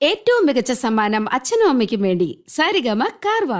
ഏറ്റവും മികച്ച സമ്മാനം അച്ഛനും അമ്മയ്ക്കും വേണ്ടി സാരിഗമ കാർവ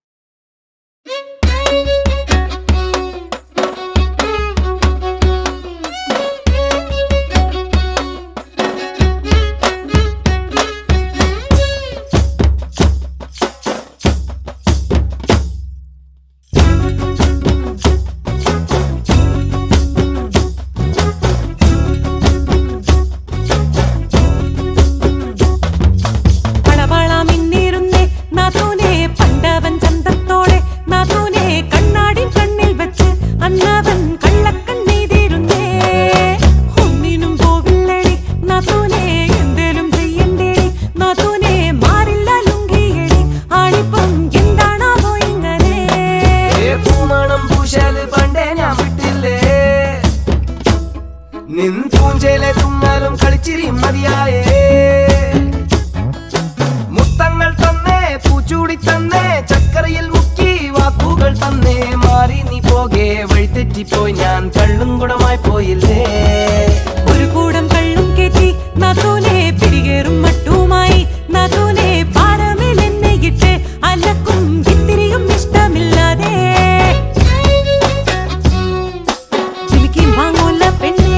പളവള മിന്നിരുന്നേ നാഥൂനെ പണ്ടവൻ ചന്തത്തോടെ നാഥൂനെ കണ്ണാടി കണ്ണിൽ വെച്ച് അന്നവൻ കള്ളക്കണ്ണീതിരുന്നേ ഒന്നിനും പോവില്ലടി നാഥൂനെ എന്തേലും ചെയ്യണ്ടേടി നാഥൂനെ മാറില്ല ലുങ്കിയടി ആണിപ്പം എന്താണാവോ ഇങ്ങനെ ഏ പൂമണം പൂശാല് പണ്ടേ ഞാൻ വിട്ടില്ലേ നിൻ പൂഞ്ചയിലെ തുമ്മാലും കളിച്ചിരിയും മതിയായേ മുത്തങ്ങൾ തന്നേ പൂച്ചൂടി തന്നേ ചക്കരയിൽ മുക്കി വാക്കുകൾ തന്നേ മാറി നീ പോകെ വഴിതെറ്റിപ്പോയി ഞാൻ കള്ളും കുടമായി പോയില്ലേ ഒരു കൂടം കള്ളും കെട്ടി നാഥൂനെ പിടികേറും മട്ടുമായി നാഥൂനെ പാറമേൽ എന്നെ ഇട്ട് അലക്കും ഇത്തിരിയും ഇഷ്ടമില്ലാതെ ജിമിക്കും വാങ്ങൂല പെണ്ണേ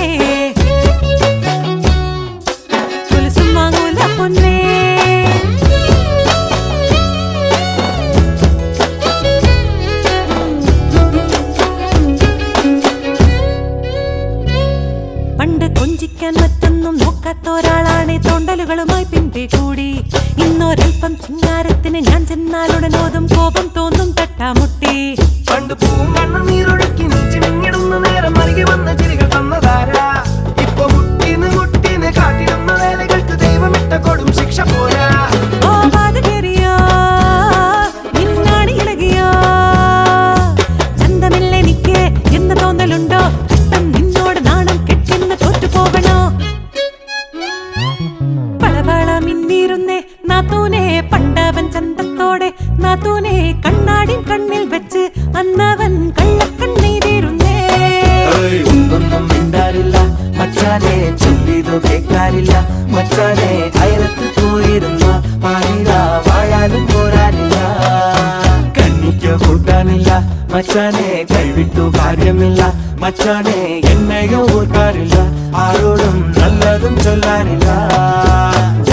കൊലുസും വാങ്ങൂല പൊന്നേ പണ്ട് കൊഞ്ചിക്കാൻ മറ്റൊന്നും നോക്കാത്ത ഒരാളാണ് തോണ്ടലുകളുമായി പിന്റെ കൂടി ഇന്നൊരൽപ്പം ചിങ്ങാരത്തിന് ഞാൻ ചെന്നാലുടനോതും കോപം തോന്നും തട്ടാമുട്ടി പണ്ട് പൂവും കണ്ണു നീരൊഴുക്കി ചിമിങ്ങിടുന്ന നേരം അരികെ വന്ന ചിരികൾ തന്നതാരാ ഇപ്പൊ മുട്ടിന് മുട്ടിന് കാട്ടിടുന്ന വേലകൾക്ക് ദൈവമിട്ട കൊടും ശിക്ഷ പോരാ ഓ പാതകേറിയോ നിന്നാണ് ഇളകിയോ ചന്തമില്ലെനിക്ക് എന്ന് തോന്നലുണ്ടോ ഇഷ്ടം നിന്നോട് നാണം കെട്ടെന്ന് തോറ്റുപോകണോ പളപള മിന്നിരുന്നേ നാത്തൂനെ പണ്ടവൻ ചന്തത്തോടെ നാത്തൂനെ കണ്ണാടി കണ്ണിൽ വെച്ച് അന്നവൻ കള്ളക്കണ്ണീതിരുന്നേ ഏയ്, ഒന്നൊന്നും മിണ്ടാറില്ല മച്ചാനെ ചൊല്ലിതു കേൾക്കാറില്ല മച്ചാനെ അയലത്ത് പോയിരുന്ന പാലില വായാലും പോരാനില്ല കണ്ണിക്ക് കൂട്ടാനില്ല മച്ചാനെ കൈവിട്ടു കാര്യമില്ല മച്ചാനെ എന്നെയോ ഓർക്കാറില്ല ആരോടും നല്ലതും ചൊല്ലാറില്ല